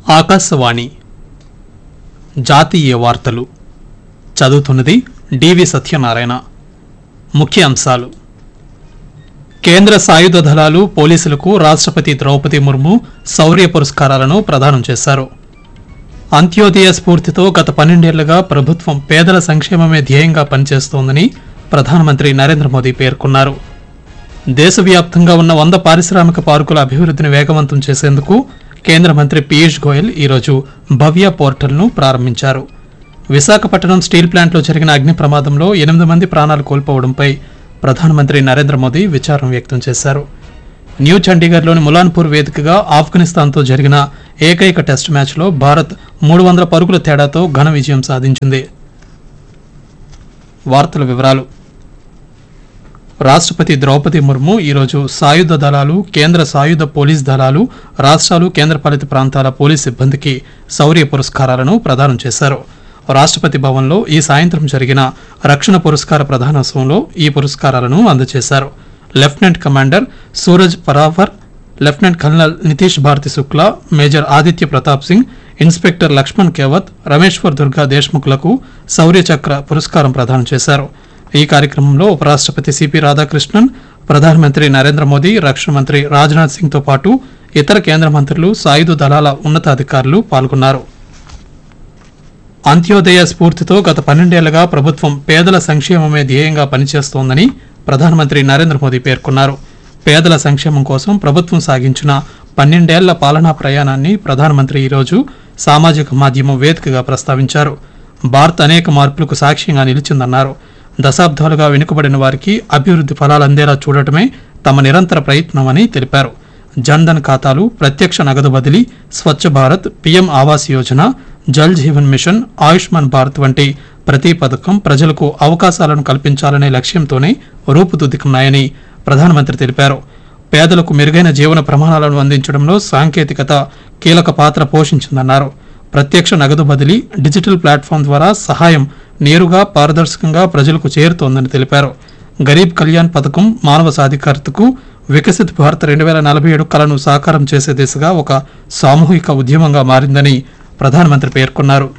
ఆకాశవాణి జాతీయ వార్తలు చదువుతున్నది డివి సత్యనారాయణ ముఖ్య అంశాలు కేంద్ర సాయుధ దళాలు పోలీసులకు రాష్ట్రపతి ద్రౌపది ముర్ము శౌర్య పురస్కారాలను ప్రదానం చేశారు అంత్యోదయ స్ఫూర్తితో గత పన్నెండేళ్లుగా ప్రభుత్వం పేదల సంక్షేమమే ధ్యేయంగా పనిచేస్తోందని ప్రధానమంత్రి నరేంద్ర మోదీ పేర్కొన్నారు దేశవ్యాప్తంగా ఉన్న వంద పారిశ్రామిక పార్కుల అభివృద్ధిని వేగవంతం చేసేందుకు కేంద్ర మంత్రి పీయూష్ గోయల్ ఈరోజు భవ్య పోర్టల్ను ప్రారంభించారు విశాఖపట్నం స్టీల్ ప్లాంట్లో జరిగిన అగ్ని ప్రమాదంలో ఎనిమిది మంది ప్రాణాలు కోల్పోవడంపై ప్రధానమంత్రి నరేంద్ర మోదీ విచారం వ్యక్తం చేశారు న్యూ చండీగఢ్లోని ములాన్పూర్ వేదికగా ఆఫ్ఘనిస్తాన్తో జరిగిన ఏకైక టెస్ట్ మ్యాచ్లో భారత్ మూడు వందల పరుగుల తేడాతో ఘన విజయం సాధించింది వార్తల వివరాలు రాష్ట్రపతి ద్రౌపది ముర్ము ఈరోజు సాయుధ దళాలు కేంద్ర సాయుధ పోలీస్ దళాలు రాష్ట్రాలు కేంద్రపాలిత ప్రాంతాల పోలీస్ సిబ్బందికి శౌర్య పురస్కారాలను ప్రదానం చేశారు రాష్ట్రపతి భవన్లో ఈ సాయంత్రం జరిగిన రక్షణ పురస్కార ప్రధానోత్సవంలో ఈ పురస్కారాలను అందజేశారు lieutenant commander Suraj Parawar lieutenant colonel Nitish Bharti Shukla major Aditya Pratap Singh inspector Laxman Kewat Rameshwar Durga దేశ్ముఖ్లకు శౌర్య చక్ర పురస్కారం ప్రదానం చేశారు ఈ కార్యక్రమంలో ఉపరాష్ట్రపతి సిపి రాధాకృష్ణన్ ప్రధానమంత్రి నరేంద్ర మోదీ రక్షణ మంత్రి రాజ్నాథ్ సింగ్ తో పాటు ఇతర కేంద్ర మంత్రులు సాయుధ దళాల ఉన్నతాధికారులు పాల్గొన్నారు అంత్యోదయ స్ఫూర్తితో గత పన్నెండేళ్లుగా ప్రభుత్వం పేదల సంక్షేమమే ధ్యేయంగా పనిచేస్తోందని ప్రధానమంత్రి నరేంద్ర మోదీ పేర్కొన్నారు పేదల సంక్షేమం కోసం ప్రభుత్వం సాగించిన పన్నెండేళ్ల పాలనా ప్రయాణాన్ని ప్రధానమంత్రి ఈరోజు సామాజిక మాధ్యమం వేదికగా ప్రస్తావించారు భారత్ అనేక మార్పులకు సాక్ష్యంగా నిలిచిందన్నారు దశాబ్దాలుగా వెనుకబడిన వారికి అభివృద్ధి ఫలాలు అందేలా చూడటమే తమ నిరంతర ప్రయత్నమని తెలిపారు జన్ధన్ ఖాతాలు ప్రత్యక్ష నగదు బదిలీ స్వచ్ఛ భారత్ పీఎం ఆవాస్ యోజన జల్ జీవన్ మిషన్ ఆయుష్మాన్ భారత్ వంటి ప్రతి పథకం ప్రజలకు అవకాశాలను కల్పించాలనే లక్ష్యంతోనే రూపుదిద్దుకున్నాయని ప్రధానమంత్రి తెలిపారు పేదలకు మెరుగైన జీవన ప్రమాణాలను అందించడంలో సాంకేతికత కీలక పాత్ర పోషించిందన్నారు ప్రత్యక్ష నగదు బదిలీ డిజిటల్ ప్లాట్ఫామ్ ద్వారా సహాయం నేరుగా పారదర్శకంగా ప్రజలకు చేరుతోందని తెలిపారు గరీబ్ కళ్యాణ్ పథకం మానవ సాధికారతకు వికసిత్ భారత్ రెండు వేల నలభై ఏడు కలను సాకారం చేసే దిశగా ఒక సామూహిక ఉద్యమంగా మారిందని ప్రధానమంత్రి పేర్కొన్నారు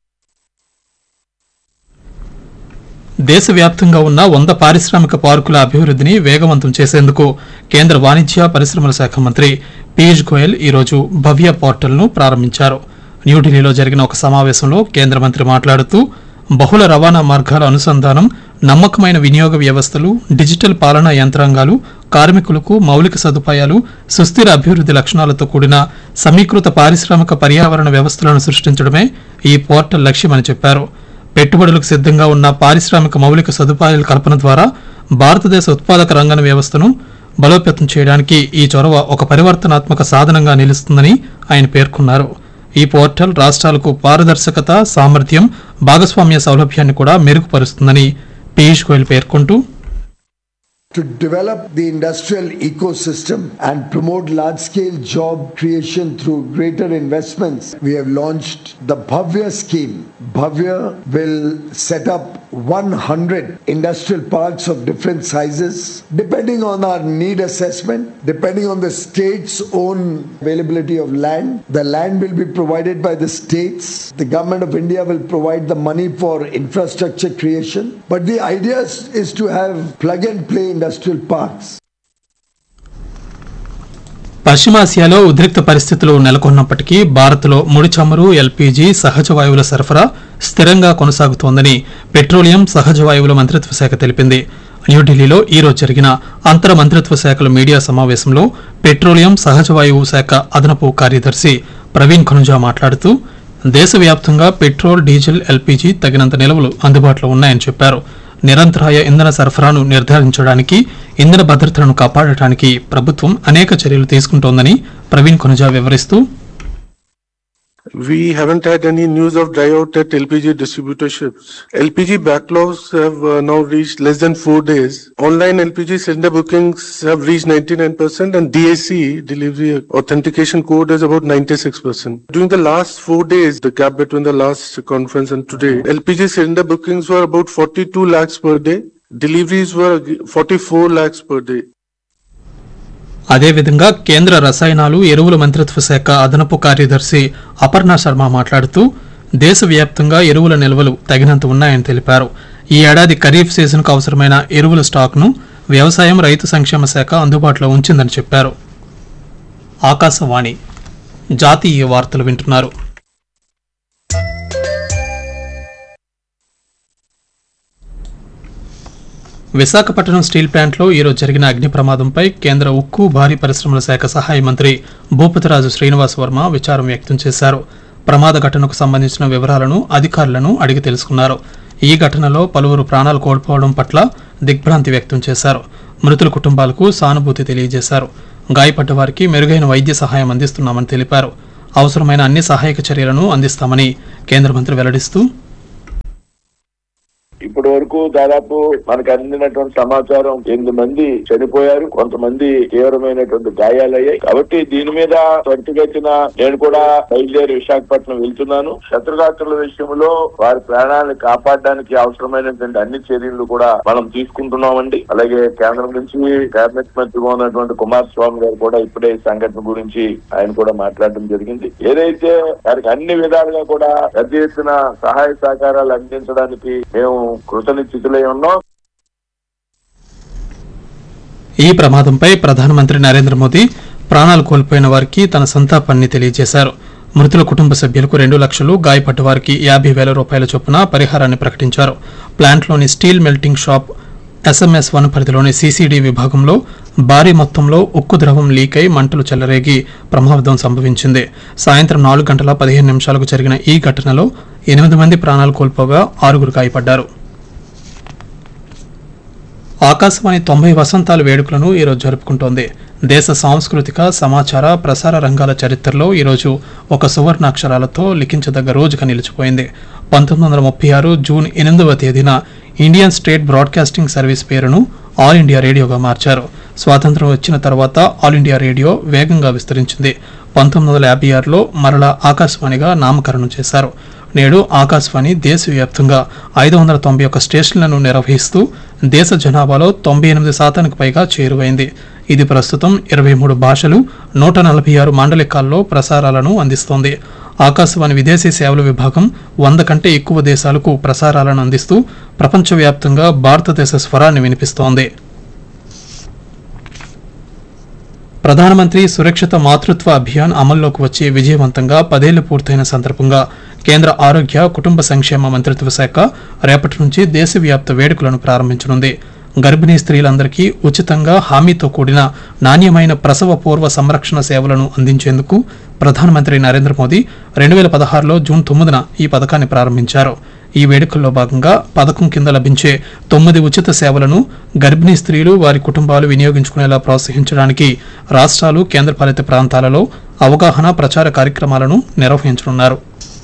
దేశవ్యాప్తంగా ఉన్న వంద పారిశ్రామిక పార్కుల అభివృద్ధిని వేగవంతం చేసేందుకు కేంద్ర వాణిజ్య పరిశ్రమల శాఖ మంత్రి పీయూష్ గోయల్ ఈరోజు భవ్య పోర్టల్ను ప్రారంభించారు న్యూఢిల్లీలో జరిగిన ఒక సమావేశంలో కేంద్ర మంత్రి మాట్లాడుతూ బహుళ రవాణా మార్గాల అనుసంధానం నమ్మకమైన వినియోగ వ్యవస్థలు డిజిటల్ పాలనా యంత్రాంగాలు కార్మికులకు మౌలిక సదుపాయాలు సుస్థిర అభివృద్ధి లక్షణాలతో కూడిన సమీకృత పారిశ్రామిక పర్యావరణ వ్యవస్థలను సృష్టించడమే ఈ పోర్టల్ లక్ష్యమని చెప్పారు పెట్టుబడులకు సిద్ధంగా ఉన్న పారిశ్రామిక మౌలిక సదుపాయాల కల్పన ద్వారా భారతదేశ ఉత్పాదక రంగన వ్యవస్థను బలోపేతం చేయడానికి ఈ చొరవ ఒక పరివర్తనాత్మక సాధనంగా నిలుస్తుందని ఆయన పేర్కొన్నారు ఈ పోర్టల్ రాష్ట్రాలకు పారదర్శకత సామర్థ్యం భాగస్వామ్య సౌలభ్యాన్ని కూడా మెరుగుపరుస్తుందని పీయూష్ గోయల్ పేర్కొంటూ to develop the industrial ecosystem and promote large scale job creation through greater investments, we have launched the Bhavya scheme. Bhavya will set up 100 industrial parks of different sizes, depending on our need assessment, depending on the state's own availability of land. The land will be provided by the states. The government of India will provide the money for infrastructure creation. But the idea is, is to have plug and play industrial parks. పశ్చిమాసియాలో ఉద్రిక్త పరిస్థితులు నెలకొన్నప్పటికీ భారత్లో ముడి చమురు LPG సహజ వాయువుల సరఫరా స్థిరంగా కొనసాగుతోందని పెట్రోలియం సహజ వాయువుల మంత్రిత్వ శాఖ తెలిపింది న్యూఢిల్లీలో ఈ రోజు జరిగిన అంతర మంత్రిత్వ శాఖల మీడియా సమావేశంలో పెట్రోలియం సహజ వాయువు శాఖ అదనపు కార్యదర్శి ప్రవీణ్ ఖనుజా మాట్లాడుతూ దేశవ్యాప్తంగా పెట్రోల్ డీజిల్ ఎల్పీజీ తగినంత నిల్వలు అందుబాటులో ఉన్నాయని చెప్పారు నిరంతరాయ ఇంధన సరఫరాను నిర్ధారించడానికి ఇంధన భద్రతను కాపాడటానికి ప్రభుత్వం అనేక చర్యలు తీసుకుంటోందని ప్రవీణ్ కొనుజా వివరిస్తూ We haven't had any news of dry out at LPG distributorships. LPG backlogs have uh, now reached less than four days. Online LPG cylinder bookings have reached 99% and DAC, delivery authentication code is about 96%. During the last four days, the gap between the last conference and today, LPG cylinder bookings were about 42 lakhs per day. Deliveries were 44 lakhs per day. అదేవిధంగా కేంద్ర రసాయనాలు ఎరువుల మంత్రిత్వ శాఖ అదనపు కార్యదర్శి అపర్ణ శర్మ మాట్లాడుతూ దేశవ్యాప్తంగా ఎరువుల నిల్వలు తగినంత ఉన్నాయని తెలిపారు ఈ ఏడాది ఖరీఫ్ సీజన్కు అవసరమైన ఎరువుల స్టాక్ను వ్యవసాయం రైతు సంక్షేమ శాఖ అందుబాటులో ఉంచిందని చెప్పారు ఆకాశవాణి జాతీయ వార్తలు వింటున్నారు విశాఖపట్నం స్టీల్ ప్లాంట్లో ఈరోజు జరిగిన అగ్ని ప్రమాదంపై కేంద్ర ఉక్కు భారీ పరిశ్రమల శాఖ సహాయ మంత్రి భూపతిరాజు శ్రీనివాస్ వర్మ విచారం వ్యక్తం చేశారు ప్రమాద ఘటనకు సంబంధించిన వివరాలను అధికారులను అడిగి తెలుసుకున్నారు ఈ ఘటనలో పలువురు ప్రాణాలు కోల్పోవడం పట్ల దిగ్భ్రాంతి వ్యక్తం చేశారు మృతుల కుటుంబాలకు సానుభూతి తెలియజేశారు గాయపడ్డ వారికి మెరుగైన వైద్య సహాయం అందిస్తున్నామని తెలిపారు అవసరమైన అన్ని సహాయక చర్యలను అందిస్తామని కేంద్ర మంత్రి వెల్లడిస్తూ ఇప్పటి వరకు దాదాపు మనకు అందినటువంటి సమాచారం ఎనిమిది మంది చనిపోయారు కొంతమంది తీవ్రమైనటువంటి గాయాలయ్యాయి కాబట్టి దీని మీద త్వరితగతిన నేను కూడా బయలుదేరి విశాఖపట్నం వెళ్తున్నాను శత్రురాత్రుల విషయంలో వారి ప్రాణాలను కాపాడడానికి అవసరమైనటువంటి అన్ని చర్యలు కూడా మనం తీసుకుంటున్నామండి అలాగే కేంద్రం నుంచి కేబినెట్ మంత్రిగా ఉన్నటువంటి కుమారస్వామి గారు కూడా ఇప్పుడే ఈ సంఘటన గురించి ఆయన కూడా మాట్లాడడం జరిగింది ఏదైతే వారికి అన్ని విధాలుగా కూడా పెద్ద ఎత్తున సహాయ సహకారాలు అందించడానికి మేము కృతనిశ్చితులై ఉన్నాం ఈ ప్రమాదంపై ప్రధానమంత్రి నరేంద్ర మోదీ ప్రాణాలు కోల్పోయిన వారికి తన సంతాపాన్ని తెలియజేశారు మృతుల కుటుంబ సభ్యులకు రెండు లక్షలు గాయపడ్డ వారికి యాభై వేల రూపాయల చొప్పున పరిహారాన్ని ప్రకటించారు ప్లాంట్లోని steel melting shop S M S one పరిధిలోని సీసీడీ విభాగంలో భారీ మొత్తంలో ఉక్కు ద్రవం లీక్ అయి మంటలు చెలరేగి ప్రమాదం సంభవించింది సాయంత్రం నాలుగు గంటల పదిహేను నిమిషాలకు జరిగిన ఈ ఘటనలో ఎనిమిది మంది ప్రాణాలు కోల్పోగా ఆరుగురు గాయపడ్డారు ఆకాశవాణి తొంభై వసంతాల వేడుకలను ఈరోజు జరుపుకుంటోంది దేశ సాంస్కృతిక సమాచార ప్రసార రంగాల చరిత్రలో ఈరోజు ఒక సువర్ణాక్షరాలతో లిఖించదగ్గ రోజుగా నిలిచిపోయింది పంతొమ్మిది వందల ముప్పై ఆరు జూన్ ఎనిమిదవ తేదీన ఇండియన్ స్టేట్ బ్రాడ్కాస్టింగ్ సర్వీస్ పేరును ఆల్ ఇండియా రేడియోగా మార్చారు స్వాతంత్రం వచ్చిన తర్వాత ఆల్ ఇండియా రేడియో వేగంగా విస్తరించింది పంతొమ్మిది వందల యాభై ఆరులో మరలా ఆకాశవాణిగా నామకరణం చేశారు నేడు ఆకాశవాణి దేశవ్యాప్తంగా ఐదు వందల తొంభై ఒక్క స్టేషన్లను నిర్వహిస్తూ దేశ జనాభాలో తొంభై ఎనిమిది శాతానికి పైగా చేరువైంది ఇది ప్రస్తుతం ఇరవై మూడు భాషలు నూట నలభై ఆరు మాండలికాల్లో ప్రసారాలను అందిస్తోంది ఆకాశవాణి విదేశీ సేవల విభాగం వంద కంటే ఎక్కువ దేశాలకు ప్రసారాలను అందిస్తూ ప్రపంచవ్యాప్తంగా భారతదేశ స్వరాన్ని వినిపిస్తోంది ప్రధానమంత్రి సురక్షిత మాతృత్వ అభియాన్ అమల్లోకి వచ్చి విజయవంతంగా పదేళ్లు పూర్తయిన సందర్భంగా కేంద్ర ఆరోగ్య కుటుంబ సంక్షేమ మంత్రిత్వ శాఖ రేపటి నుంచి దేశవ్యాప్త వేడుకలను ప్రారంభించనుంది గర్భిణీ స్త్రీలందరికీ ఉచితంగా హామీతో కూడిన నాణ్యమైన ప్రసవ పూర్వ సంరక్షణ సేవలను అందించేందుకు ప్రధానమంత్రి నరేంద్ర మోదీ రెండు వేల పదహారులో జూన్ తొమ్మిదిన ఈ పథకాన్ని ప్రారంభించారు ఈ వేడుకల్లో భాగంగా పథకం కింద లభించే తొమ్మిది ఉచిత సేవలను గర్భిణీ స్త్రీలు వారి కుటుంబాలు వినియోగించుకునేలా ప్రోత్సహించడానికి రాష్ట్రాలు కేంద్రపాలిత ప్రాంతాలలో అవగాహన ప్రచార కార్యక్రమాలను నిర్వహించనున్నారు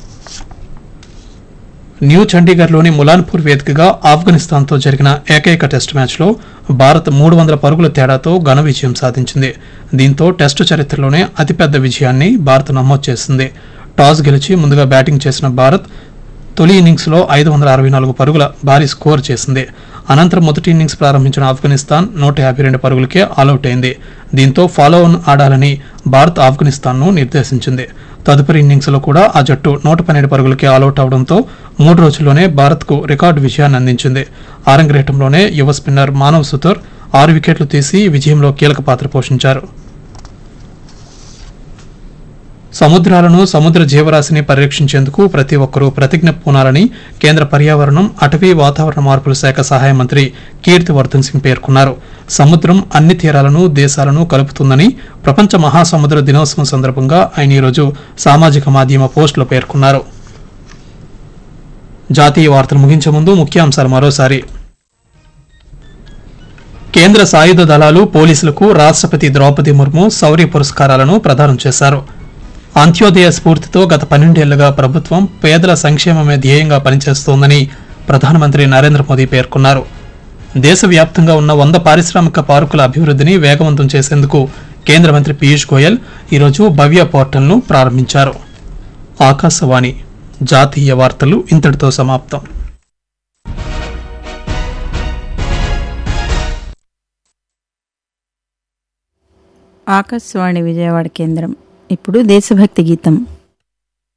న్యూ చండీగఢ్లోని ములాన్పూర్ వేదికగా ఆఫ్ఘనిస్తాన్తో జరిగిన ఏకైక టెస్టు మ్యాచ్లో భారత్ మూడు వందల పరుగుల తేడాతో ఘన విజయం సాధించింది దీంతో టెస్టు చరిత్రలోనే అతిపెద్ద విజయాన్ని భారత్ నమోదు చేసింది టాస్ గెలిచి ముందుగా బ్యాటింగ్ చేసిన భారత్ తొలి ఇన్నింగ్స్లో ఐదు వందల అరవై నాలుగు పరుగుల భారీ స్కోర్ చేసింది అనంతరం మొదటి ఇన్నింగ్స్ ప్రారంభించిన ఆఫ్ఘనిస్తాన్ నూట యాభై రెండు పరుగులకే ఆలౌట్ అయింది దీంతో ఫాలో ఆన్ ఆడాలని భారత్ ఆఫ్ఘనిస్తాన్ను నిర్దేశించింది తదుపరి ఇన్నింగ్స్లో కూడా ఆ జట్టు నూట పన్నెండు పరుగులకే ఆలౌట్ అవడంతో మూడు రోజుల్లోనే భారత్కు రికార్డు విజయాన్ని అందించింది ఆరంగరేటంలోనే యువ స్పిన్నర్ మానవ్ సుతర్ ఆరు వికెట్లు తీసి విజయంలో కీలక పాత్ర పోషించారు సముద్రాలను సముద్ర జీవరాశిని పరిరక్షించేందుకు ప్రతి ఒక్కరూ ప్రతిజ్ఞ పూనాలని కేంద్ర పర్యావరణం అటవీ వాతావరణ మార్పుల శాఖ సహాయ మంత్రి కీర్తివర్ధన్ సింగ్ పేర్కొన్నారు సముద్రం అన్ని తీరాలను దేశాలను కలుపుతుందని ప్రపంచ మహాసముద్ర దినోత్సవం సందర్భంగా ఆయన ఈరోజు సామాజిక మాధ్యమ పోస్టులో పేర్కొన్నారు జాతీయ వార్తలు ముగించే ముందు ముఖ్యాంశాలు మరోసారి కేంద్ర సాయుధ దళాలు పోలీసులకు రాష్ట్రపతి ద్రౌపది ముర్ము శౌర్య పురస్కారాలను ప్రదానం చేశారు అంత్యోదయ స్ఫూర్తితో గత పన్నెండేళ్లుగా ప్రభుత్వం పేదల సంక్షేమమే ధ్యేయంగా పనిచేస్తోందని ప్రధానమంత్రి నరేంద్ర మోదీ పేర్కొన్నారు దేశవ్యాప్తంగా ఉన్న వంద పారిశ్రామిక పార్కుల అభివృద్ధిని వేగవంతం చేసేందుకు కేంద్ర మంత్రి పీయూష్ గోయల్ ఈరోజు భవ్య పోర్టల్ను ప్రారంభించారు ఆకాశవాణి జాతీయ వార్తలు ఇంతటితో సమాప్తం ఆకాశవాణి విజయవాడ కేంద్రం ఇప్పుడు దేశభక్తి గీతం